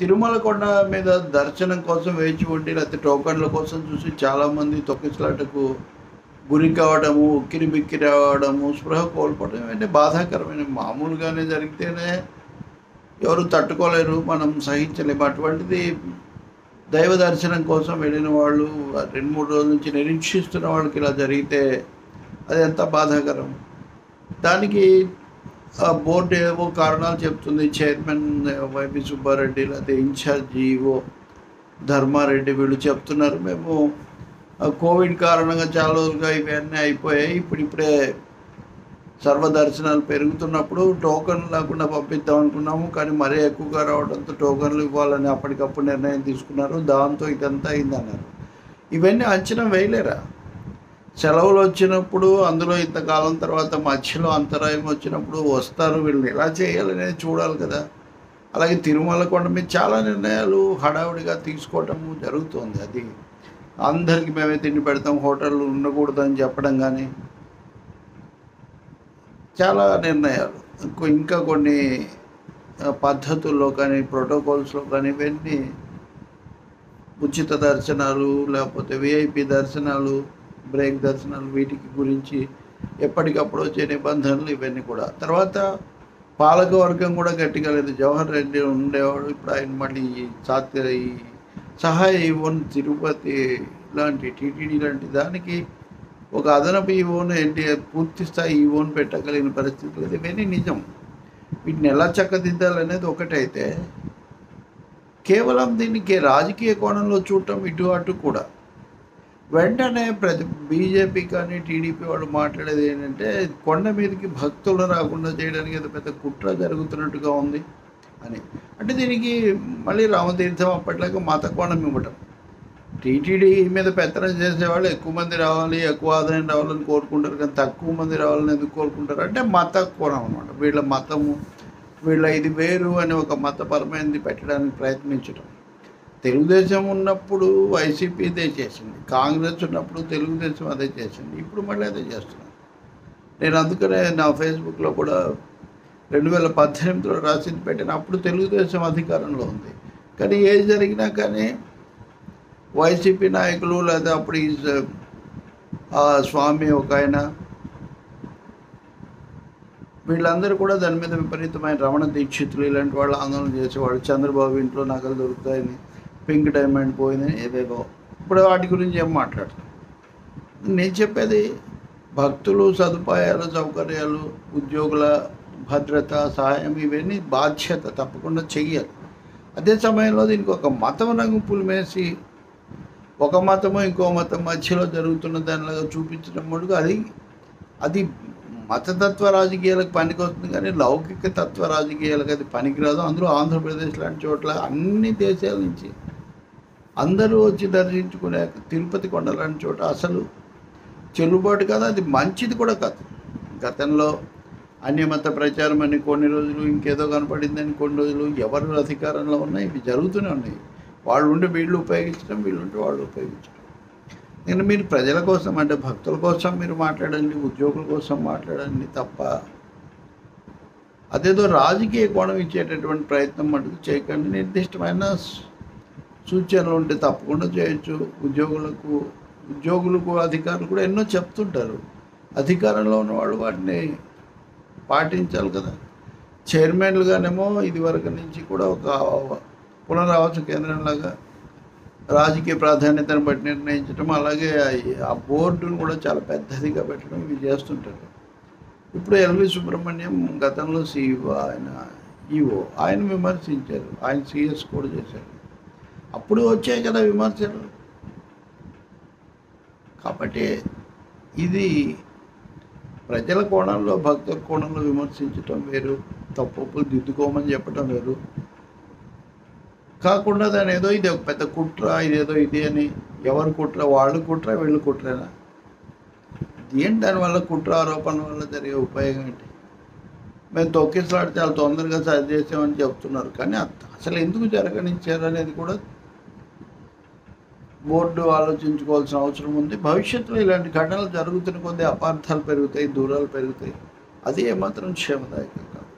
తిరుమల కొండ మీద దర్శనం కోసం వేచి ఉండి లేకపోతే టోకన్ల కోసం చూసి చాలామంది తొక్కిసలాటకు గురి కావడము ఉక్కిరి బిక్కిరి అవ్వడము స్పృహ కోల్పోవడం ఇవన్నీ బాధాకరమైన మామూలుగానే జరిగితేనే ఎవరు తట్టుకోలేరు మనం సహించలేము అటువంటిది దైవ దర్శనం కోసం వెళ్ళిన వాళ్ళు రెండు మూడు రోజుల నుంచి నిరీక్షిస్తున్న వాళ్ళకి ఇలా జరిగితే అది ఎంత బాధాకరం దానికి ఆ బోర్డు ఏవో కారణాలు చెప్తుంది చైర్మన్ వైపి సుబ్బారెడ్డి లేకపోతే ఇన్ఛార్జ్ ఈఓ ధర్మారెడ్డి వీళ్ళు చెప్తున్నారు మేము ఆ కోవిడ్ కారణంగా చాలా రోజులుగా ఇవన్నీ అయిపోయాయి ఇప్పుడు ఇప్పుడే సర్వదర్శనాలు పెరుగుతున్నప్పుడు టోకన్ లేకుండా పంపిద్దాం అనుకున్నాము కానీ మరీ ఎక్కువగా రావడంతో టోకన్లు ఇవ్వాలని అప్పటికప్పుడు నిర్ణయం తీసుకున్నారు దాంతో ఇదంతా అయిందన్నారు ఇవన్నీ అంచనా వేయలేరా సెలవులు వచ్చినప్పుడు అందులో ఇంతకాలం తర్వాత మధ్యలో అంతరాయం వచ్చినప్పుడు వస్తారు వీళ్ళని ఎలా చేయాలనేది చూడాలి కదా అలాగే తిరుమల కొండ మీద చాలా నిర్ణయాలు హడావుడిగా తీసుకోవటము జరుగుతుంది అది అందరికీ మేమే తిండి పెడతాం హోటళ్ళు ఉండకూడదని చెప్పడం కానీ చాలా నిర్ణయాలు ఇంకో ఇంకా కొన్ని ఆ, పద్ధతుల్లో కానీ ప్రోటోకాల్స్లో కానీ ఇవన్నీ ఉచిత దర్శనాలు లేకపోతే విఐపి దర్శనాలు బ్రేక్ దర్శనాలు వీటికి గురించి ఎప్పటికప్పుడు వచ్చే నిబంధనలు ఇవన్నీ కూడా తర్వాత పాలక వర్గం కూడా గట్టిగా లేదు జవహర్ రెడ్డి ఉండేవాడు ఇప్పుడు ఆయన మళ్ళీ ఈ సాత్య ఈ సహాయ ఇవ్వన్ తిరుపతి లాంటి టీటీడీ లాంటి దానికి ఒక అదనపు ఈవోను ఏంటి పూర్తి స్థాయి ఈవోను పెట్టగలిగిన పరిస్థితి లేదు ఇవన్నీ నిజం వీటిని ఎలా చక్కదిద్దాలనేది ఒకటైతే కేవలం దీనికి రాజకీయ కోణంలో చూడటం ఇటు అటు కూడా వెంటనే ప్రతి బీజేపీ కానీ టీడీపీ వాళ్ళు మాట్లాడేది ఏంటంటే కొండ మీదకి భక్తులు రాకుండా చేయడానికి ఏదో పెద్ద కుట్ర జరుగుతున్నట్టుగా ఉంది అని అంటే దీనికి మళ్ళీ రామతీర్థం అప్పట్లాగా మత కోణం ఇవ్వటం టీటీడీ మీద పెత్తనం చేసేవాళ్ళు ఎక్కువ మంది రావాలి ఎక్కువ ఆదాయం రావాలని కోరుకుంటారు కానీ తక్కువ మంది రావాలని ఎందుకు కోరుకుంటారు అంటే మత కోణం అనమాట వీళ్ళ మతము వీళ్ళ ఇది వేరు అని ఒక మతపరమైనది పెట్టడానికి ప్రయత్నించడం తెలుగుదేశం ఉన్నప్పుడు వైసీపీ ఇదే చేసింది కాంగ్రెస్ ఉన్నప్పుడు తెలుగుదేశం అదే చేసింది ఇప్పుడు మళ్ళీ అదే చేస్తున్నారు నేను అందుకనే నా ఫేస్బుక్లో కూడా రెండు వేల పద్దెనిమిదిలో రాసింది పెట్టిన అప్పుడు తెలుగుదేశం అధికారంలో ఉంది కానీ ఏది జరిగినా కానీ వైసీపీ నాయకులు లేదా అప్పుడు ఈ స- ఆ స్వామి ఒక ఆయన వీళ్ళందరూ కూడా దాని మీద విపరీతమైన రమణ దీక్షితులు ఇలాంటి వాళ్ళు ఆందోళన చేసేవాళ్ళు చంద్రబాబు ఇంట్లో నగలు దొరుకుతాయని పింక్ డైమండ్ పోయిందని ఏవేవో ఇప్పుడు వాటి గురించి ఏం మాట్లాడతాం నేను చెప్పేది భక్తులు సదుపాయాలు సౌకర్యాలు ఉద్యోగుల భద్రత సహాయం ఇవన్నీ బాధ్యత తప్పకుండా చెయ్యాలి అదే సమయంలో దీనికి ఒక మతం రంగు పులిమేసి ఒక మతము ఇంకో మతం మధ్యలో జరుగుతున్న దానిలాగా చూపించడం మటుకు అది అది మతతత్వ రాజకీయాలకు పనికొస్తుంది కానీ లౌకిక తత్వ రాజకీయాలకు అది పనికిరాదు అందులో ఆంధ్రప్రదేశ్ లాంటి చోట్ల అన్ని దేశాల నుంచి అందరూ వచ్చి దర్శించుకునే తిరుపతి కొండ లాంటి చోట అసలు చెల్లుబాటు కాదు అది మంచిది కూడా కాదు గతంలో అన్యమత ప్రచారం అని కొన్ని రోజులు ఇంకేదో కనపడిందని కొన్ని రోజులు ఎవరు అధికారంలో ఉన్నాయి ఇవి జరుగుతూనే ఉన్నాయి వాళ్ళు ఉండి వీళ్ళు ఉపయోగించడం వీళ్ళు ఉంటే వాళ్ళు ఉపయోగించడం నేను మీరు ప్రజల కోసం అంటే భక్తుల కోసం మీరు మాట్లాడండి ఉద్యోగుల కోసం మాట్లాడండి తప్ప అదేదో రాజకీయ కోణం ఇచ్చేటటువంటి ప్రయత్నం మటుకు చేయకండి నిర్దిష్టమైన స్- సూచనలు ఉంటే తప్పకుండా చేయొచ్చు ఉద్యోగులకు ఉద్యోగులకు అధికారులు కూడా ఎన్నో చెప్తుంటారు అధికారంలో ఉన్న వాళ్ళు వాటిని పాటించాలి కదా చైర్మన్లుగానేమో ఇదివరకు నుంచి కూడా ఒక పునరావాస కేంద్రంలాగా రాజకీయ ప్రాధాన్యతను బట్టి నిర్ణయించడం అలాగే ఆ- ఆ బోర్డును కూడా చాలా పెద్దదిగా పెట్టడం ఇవి చేస్తుంటారు ఇప్పుడు ఎల్వి సుబ్రహ్మణ్యం గతంలో సిఇఓ ఆయన ఈఓ ఆయన విమర్శించారు ఆయన సిఎస్ కూడా చేశారు అప్పుడు వచ్చాయి కదా విమర్శలు కాబట్టి ఇది ప్రజల కోణంలో భక్తుల కోణంలో విమర్శించటం వేరు తప్పులు దిద్దుకోమని చెప్పటం వేరు కాకుండా దాని ఏదో ఇది ఒక పెద్ద కుట్ర ఇదేదో ఇది అని ఎవరు కుట్ర వాళ్ళు కుట్ర వీళ్ళు కుట్రేనా ఏంటి దానివల్ల కుట్ర ఆరోపణ వల్ల జరిగే ఉపయోగం ఏంటి మేము తొక్కిసలాడి చాలా తొందరగా సరి చేసామని చెప్తున్నారు కానీ అత- అసలు ఎందుకు జరగనిచ్చారు అనేది కూడా బోర్డు ఆలోచించుకోవాల్సిన అవసరం ఉంది భవిష్యత్తులో ఇలాంటి ఘటనలు జరుగుతున్న కొద్దీ అపార్థాలు పెరుగుతాయి దూరాలు పెరుగుతాయి అది ఏమాత్రం క్షేమదాయకం కాదు